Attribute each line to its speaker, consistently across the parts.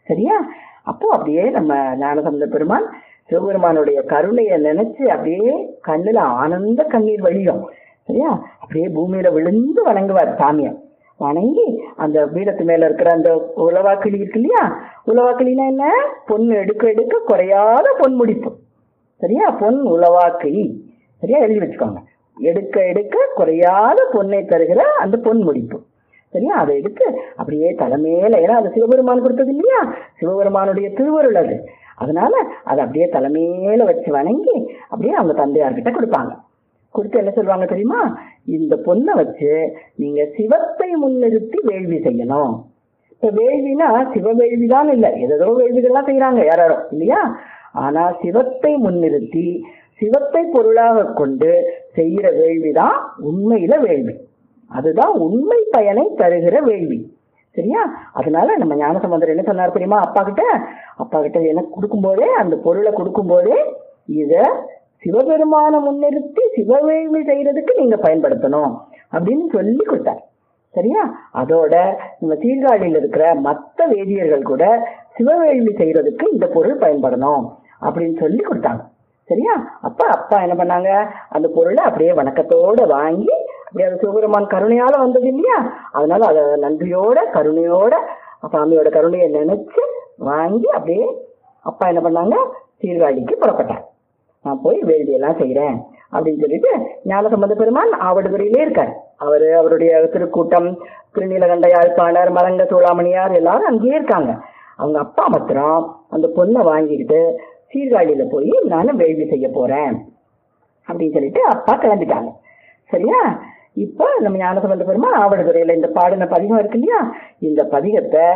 Speaker 1: சரியா அப்போ அப்படியே நம்ம ஞானசம்பந்த பெருமான் சிவபெருமானுடைய கருணையை நினைச்சு அப்படியே கண்ணுல ஆனந்த கண்ணீர் வழியும் சரியா அப்படியே பூமியில விழுந்து வணங்குவார் சாமியை வணங்கி அந்த பீடத்து மேல இருக்கிற அந்த உலவாக்கிளி இருக்கு இல்லையா உலவாக்கிளினா என்ன பொண்ணு எடுக்க எடுக்க குறையாத பொன் முடிப்பு சரியா பொன் உலவாக்கிளி சரியா எழுதி வச்சுக்கோங்க எடுக்க எடுக்க குறையாத பொன்னை தருகிற அந்த பொன் முடிப்பு சரியா அதை எடுத்து அப்படியே தலைமையில ஏன்னா அது சிவபெருமான் கொடுத்தது இல்லையா சிவபெருமானுடைய திருவருள் அது அதனால அதை அப்படியே தலைமையில வச்சு வணங்கி அப்படியே அவங்க தந்தையார்கிட்ட கொடுப்பாங்க கொடுத்து என்ன சொல்லுவாங்க தெரியுமா இந்த பொண்ணை வச்சு நீங்க சிவத்தை முன்னிறுத்தி வேள்வி செய்யணும் இப்ப வேள்வினா சிவ வேள்விதான் இல்ல ஏதோ வேள்விகள்லாம் செய்யறாங்க யாரோ இல்லையா ஆனா சிவத்தை முன்னிறுத்தி சிவத்தை பொருளாக கொண்டு செய்யற வேள்விதான் உண்மையில வேள்வி அதுதான் உண்மை பயனை தருகிற வேள்வி சரியா அதனால நம்ம ஞானசம்பந்தர் என்ன சொன்னார் தெரியுமா அப்பா கிட்ட அப்பா கிட்ட எனக்கு கொடுக்கும்போதே அந்த பொருளை கொடுக்கும்போதே இத சிவபெருமான முன்னிறுத்தி சிவவேள்வி செய்யறதுக்கு நீங்க பயன்படுத்தணும் அப்படின்னு சொல்லி கொடுத்தார் சரியா அதோட நம்ம சீர்காழியில் இருக்கிற மற்ற வேதியர்கள் கூட சிவவேள்வி செய்யறதுக்கு இந்த பொருள் பயன்படணும் அப்படின்னு சொல்லி கொடுத்தாங்க சரியா அப்ப அப்பா என்ன பண்ணாங்க அந்த பொருளை அப்படியே வணக்கத்தோட வாங்கி அப்படியே அது சிவபெருமான் கருணையால வந்தது இல்லையா அதனால அத நன்றியோட கருணையோட சாமியோட கருணையை நினைச்சு வாங்கி அப்படியே அப்பா என்ன பண்ணாங்க சீர்காழிக்கு புறப்பட்டார் நான் போய் வேள்வியெல்லாம் செய்யறேன் அப்படின்னு சொல்லிட்டு ஞானசம்பந்த பெருமான் ஆவடுதுறையிலே இருக்கார் அவரு அவருடைய திருக்கூட்டம் திருநீலகண்ட யாழ்ப்பாணர் மரங்க சூளாமணியார் எல்லாரும் அங்கேயே இருக்காங்க அவங்க அப்பா மாத்திரம் அந்த பொண்ணை வாங்கிக்கிட்டு சீர்காழியில போய் நானும் வேள்வி செய்ய போறேன் அப்படின்னு சொல்லிட்டு அப்பா கிளம்பிட்டாங்க சரியா இப்ப நம்ம ஞானசம்பந்த பெருமான் ஆவடுதுறையில இந்த பாடின பதிகம் இருக்கு இல்லையா இந்த பதிகத்தை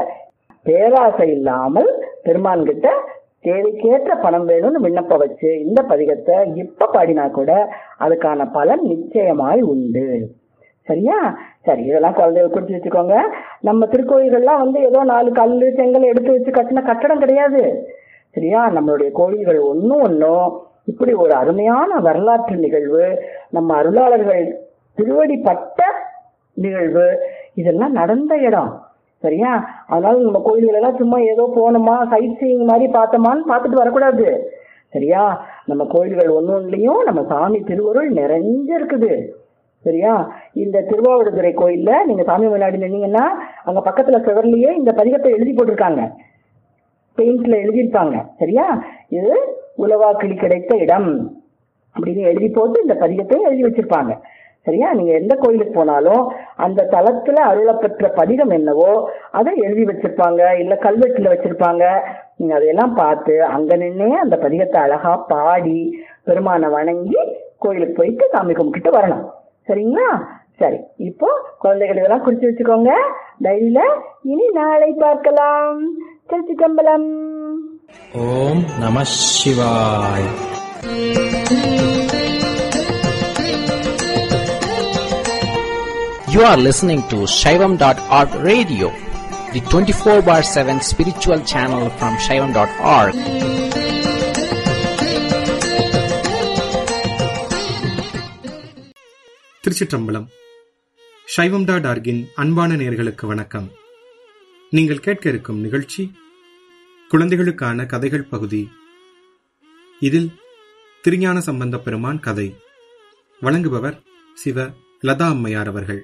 Speaker 1: பேராசை இல்லாமல் பெருமான் கிட்ட தேவைக்கேற்ற பணம் வேணும்னு விண்ணப்ப வச்சு இந்த பதிகத்தை இப்ப பாடினா கூட அதுக்கான பலன் நிச்சயமாய் உண்டு சரியா சரி இதெல்லாம் குழந்தைகள் குறிச்சு வச்சுக்கோங்க நம்ம திருக்கோயில்கள்லாம் வந்து ஏதோ நாலு கல்லு செங்கல் எடுத்து வச்சு கட்டின கட்டடம் கிடையாது சரியா நம்மளுடைய கோயில்கள் ஒன்னும் ஒன்னும் இப்படி ஒரு அருமையான வரலாற்று நிகழ்வு நம்ம அருளாளர்கள் திருவடிப்பட்ட நிகழ்வு இதெல்லாம் நடந்த இடம் சரியா அதனால நம்ம கோயில்கள் எல்லாம் சும்மா ஏதோ போனோமா சைட் சீயிங் மாதிரி பார்த்தோமான்னு பார்த்துட்டு வரக்கூடாது சரியா நம்ம கோயில்கள் ஒன்று ஒன்றுலையும் நம்ம சாமி திருவருள் நிறைஞ்சிருக்குது சரியா இந்த திருவாவடுதுறை கோயில்ல நீங்க சாமி முன்னாடி நின்னீங்கன்னா அங்க பக்கத்துல சுவர்லயே இந்த பதிகத்தை எழுதி போட்டிருக்காங்க பெயிண்ட்ல எழுதியிருப்பாங்க சரியா இது உலவாக்கிளி கிடைத்த இடம் அப்படின்னு எழுதி போட்டு இந்த பதிகத்தை எழுதி வச்சிருப்பாங்க சரியா நீங்க எந்த கோயிலுக்கு போனாலும் அந்த தளத்துல அருளப்பெற்ற பதிகம் என்னவோ அதை எழுதி வச்சிருப்பாங்க இல்ல கல்வெட்டுல வச்சிருப்பாங்க நீங்க அதையெல்லாம் பார்த்து அங்க நின்னே அந்த பதிகத்தை அழகா பாடி பெருமானை வணங்கி கோயிலுக்கு போயிட்டு சாமி கும்பிட்டுட்டு வரணும் சரிங்களா சரி இப்போ குழந்தைகள் இதெல்லாம் குறிச்சு வச்சுக்கோங்க டைரியில இனி நாளை பார்க்கலாம் திருச்சி கம்பலம்
Speaker 2: ஓம் நம சிவாய் You are listening to Shaivam.org radio, the 24 bar 7 spiritual channel from Shaivam.org.
Speaker 3: திருச்சிற்றம்பலம் சைவம் டாட் ஆர்கின் அன்பான நேர்களுக்கு வணக்கம் நீங்கள் கேட்க இருக்கும் நிகழ்ச்சி குழந்தைகளுக்கான கதைகள் பகுதி இதில் திருஞான சம்பந்த பெருமான் கதை வழங்குபவர் சிவ லதா அம்மையார் அவர்கள்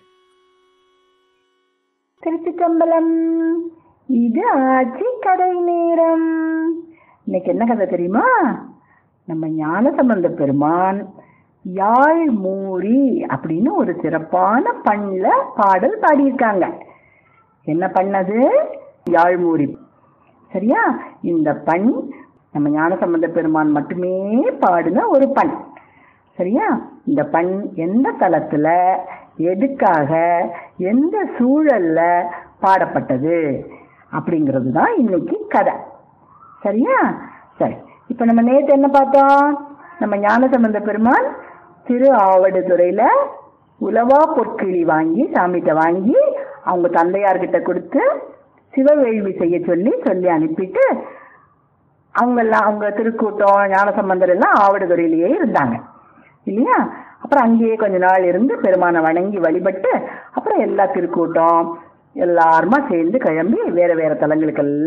Speaker 1: திருச்சிற்றம்பலம் இது ஆட்சி கதை நேரம் இன்னைக்கு என்ன கதை தெரியுமா நம்ம ஞானசம்பந்த பெருமான் யாழ் மூரி அப்படின்னு ஒரு சிறப்பான பண்ணல பாடல் பாடியிருக்காங்க என்ன பண்ணது யாழ் மூரி சரியா இந்த பண் நம்ம ஞானசம்பந்த பெருமான் மட்டுமே பாடின ஒரு பண் சரியா இந்த பண் எந்த தளத்துல எதுக்காக எந்த சூழல்ல பாடப்பட்டது அப்படிங்கிறது தான் இன்னைக்கு கதை சரியா சரி இப்ப நம்ம நேத்து என்ன பார்த்தோம் நம்ம ஞானசம்பந்த பெருமான் திரு ஆவடுதுறையில உலவா பொற்கிளி வாங்கி சாமிகிட்ட வாங்கி அவங்க தந்தையார்கிட்ட கொடுத்து சிவவேள்வி செய்ய சொல்லி சொல்லி அனுப்பிட்டு அவங்க எல்லாம் அவங்க திருக்கூட்டம் ஞானசம்பந்தர் எல்லாம் ஆவடுதுறையிலேயே இருந்தாங்க இல்லையா அப்புறம் அங்கேயே கொஞ்ச நாள் இருந்து பெருமானை வணங்கி வழிபட்டு அப்புறம் எல்லா திருக்கூட்டம் எல்லாருமா சேர்ந்து கிளம்பி வேற வேற தலங்களுக்கெல்லாம்